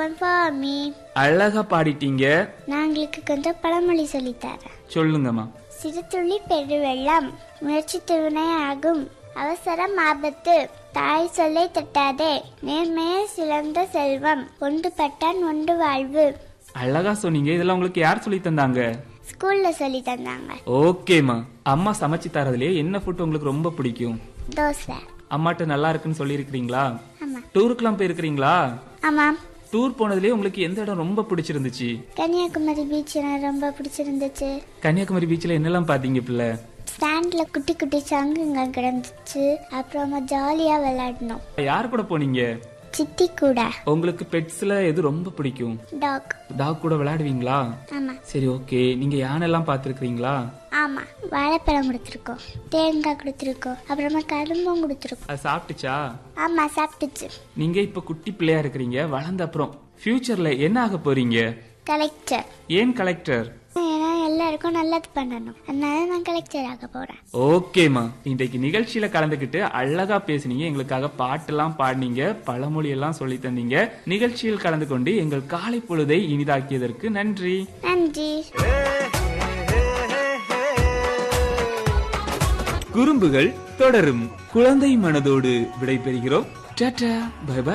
for me அழகா பாடிட்டீங்க நான் உங்களுக்கு கொஞ்சம் பழமொழி சொல்லித்தரேன் சொல்லுங்கம்மா சிறுதுளி பெருவெள்ளம் முயற்சி துணை ஆகும் அவசரம் ஆபத்து தாய் சொல்லை தட்டாதே நேர்மையை சிறந்த செல்வம் ஒன்றுபட்டான் ஒன்று வாழ்வு அழகா சொன்னீங்க இதெல்லாம் உங்களுக்கு யார் சொல்லி தந்தாங்க ஸ்கூல்ல சொல்லி தந்தாங்க ஓகேம்மா அம்மா சமைச்சு தரதுலயே என்ன ஃபுட் உங்களுக்கு ரொம்ப பிடிக்கும் தோசை அம்மாட்ட நல்லா இருக்குன்னு சொல்லியிருக்கிறீங்களா ஆமா டூருக்குலாம் போயிருக்கிறீங்களா ஆமாம் டூர் போனதுலயே உங்களுக்கு எந்த இடம் ரொம்ப பிடிச்சிருந்துச்சு கன்னியாகுமரி பீச் எனக்கு ரொம்ப பிடிச்சிருந்துச்சு கன்னியாகுமரி பீச்ல என்னெல்லாம் பாத்தீங்க பிள்ளை ஸ்டாண்ட்ல குட்டி குட்டி சங்குங்க கிடந்துச்சு அப்புறமா ஜாலியா விளையாடணும் யார் கூட போனீங்க சித்தி கூட உங்களுக்கு பெட்ஸ்ல எது ரொம்ப பிடிக்கும் டாக் டாக் கூட விளையாடுவீங்களா ஆமா சரி ஓகே நீங்க யானெல்லாம் பார்த்துருக்கீங்களா ஆமா வாழைப்பழம் கொடுத்துருக்கோம் தேங்காய் கொடுத்துருக்கோம் அப்புறமா கரும்பும் கொடுத்துருக்கோம் அது சாப்பிட்டுச்சா ஆமா சாப்பிட்டுச்சு நீங்க இப்ப குட்டி பிள்ளையா இருக்கிறீங்க வளர்ந்த அப்புறம் ஃபியூச்சர்ல என்ன ஆக போறீங்க கலெக்டர் ஏன் கலெக்டர் ஏன்னா எல்லாருக்கும் நல்லது பண்ணணும் அதனால நான் கலெக்டர் ஆக போறேன் ஓகேம்மா இன்றைக்கு நிகழ்ச்சியில கலந்துக்கிட்டு அழகா பேசுனீங்க எங்களுக்காக பாட்டெல்லாம் பாடினீங்க பழமொழி எல்லாம் சொல்லி தந்தீங்க நிகழ்ச்சியில் கலந்து கொண்டு எங்கள் காலை பொழுதை இனிதாக்கியதற்கு நன்றி நன்றி குறும்புகள் தொடரும் குழந்தை மனதோடு விடைபெறுகிறோம் டாடா பை பை